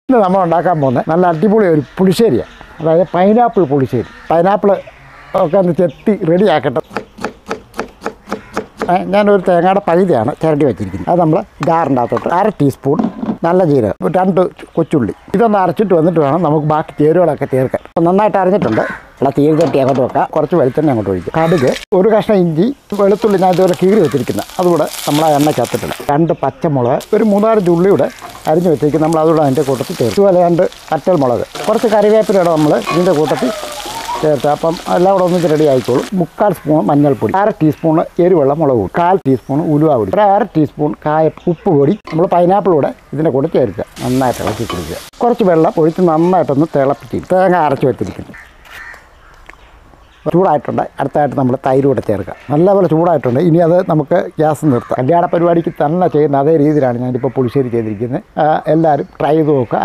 ഇന്ന് നമ്മൾ ഉണ്ടാക്കാൻ പോകുന്നത് നല്ല അടിപൊളി ഒരു പുളിശ്ശേരിയാണ് അതായത് പൈനാപ്പിൾ പുളിശ്ശേരി പൈനാപ്പിൾ ഒക്കെ ഒന്ന് ചെത്തി റെഡിയാക്കട്ടെ ഏ, ഞാനൊരു തേങ്ങയുടെ പകുതിയാണ് ചിരണ്ടി വെച്ചിരിക്കുന്നത് അത് നമ്മൾ ജാറിൻ്റെ അകത്തോട്ട് അര ടീസ്പൂൺ നല്ല ജീരകം ഒരു രണ്ട് കൊച്ചുള്ളി ഇതൊന്ന് അരച്ചിട്ട് വന്നിട്ട് വേണം നമുക്ക് ബാക്കി ചേരുവകളൊക്കെ ചേർക്കാൻ അപ്പോൾ നന്നായിട്ട് അരഞ്ഞിട്ടുണ്ട് ഉള്ള തീര് തട്ടി അങ്ങോട്ട് വെക്കാം കുറച്ച് വെളിച്ചെണ്ണ അങ്ങോട്ട് ഒഴിക്കും കടുക് ഒരു കഷ്ണം ഇഞ്ചി വെളുത്തുള്ളി ഞാൻ ഇതുപോലെ കീറി വെച്ചിരിക്കുന്നത് അതുകൂടെ നമ്മൾ ആ എണ്ണ ചത്തിട്ടില്ല രണ്ട് പച്ചമുളക് ഒരു മൂന്നാലഞ്ച് ഉള്ളിയുടെ അരിഞ്ഞ് വെച്ചിരിക്കും നമ്മൾ അതുകൂടെ അതിൻ്റെ കൂട്ടത്തിൽ ചേർക്കും ഇതുപോലെ രണ്ട് കറ്റൽ മുളക് കുറച്ച് കറിവേപ്പിലയുടെ നമ്മൾ ഇതിൻ്റെ കൂട്ടത്തിൽ ചേർത്ത് അപ്പം എല്ലാം കൂടെ ഒന്നിച്ച് റെഡി ആയിക്കോളും മുക്കാൽ സ്പൂൺ മഞ്ഞൾപ്പൊടി അര ടീസ്പൂൺ എരിവെള്ള മുളക് പൊടി കാൽ ടീസ്പൂൺ ഉലുവ പൊടി ഒരു അര ടീസ്പൂൺ കായ ഉപ്പ് പൊടി നമ്മൾ പൈനാപ്പിൾ കൂടെ ഇതിൻ്റെ കൂടെ ചേർക്കുക നന്നായിട്ട് ഇളക്കി കൊടുക്കുക കുറച്ച് വെള്ളം ഒഴിച്ച് നന്നായിട്ടൊന്ന് തിളപ്പിച്ച് തേങ്ങ അരച്ച് വെച്ചിരിക്കുന്നു ചൂടായിട്ടുണ്ട് അടുത്തായിട്ട് നമ്മൾ തൈര് കൂടെ ചേർക്കുക നല്ലപോലെ ചൂടായിട്ടുണ്ട് ഇനി അത് നമുക്ക് ഗ്യാസ് നിർത്താം കല്യാണ പരിപാടിക്ക് തന്നെ ചെയ്യുന്ന അതേ രീതിയിലാണ് ഞാനിപ്പോൾ പുളിശ്ശേരി ചെയ്തിരിക്കുന്നത് ആ, എല്ലാവരും ട്രൈ ചെയ്ത് നോക്കുക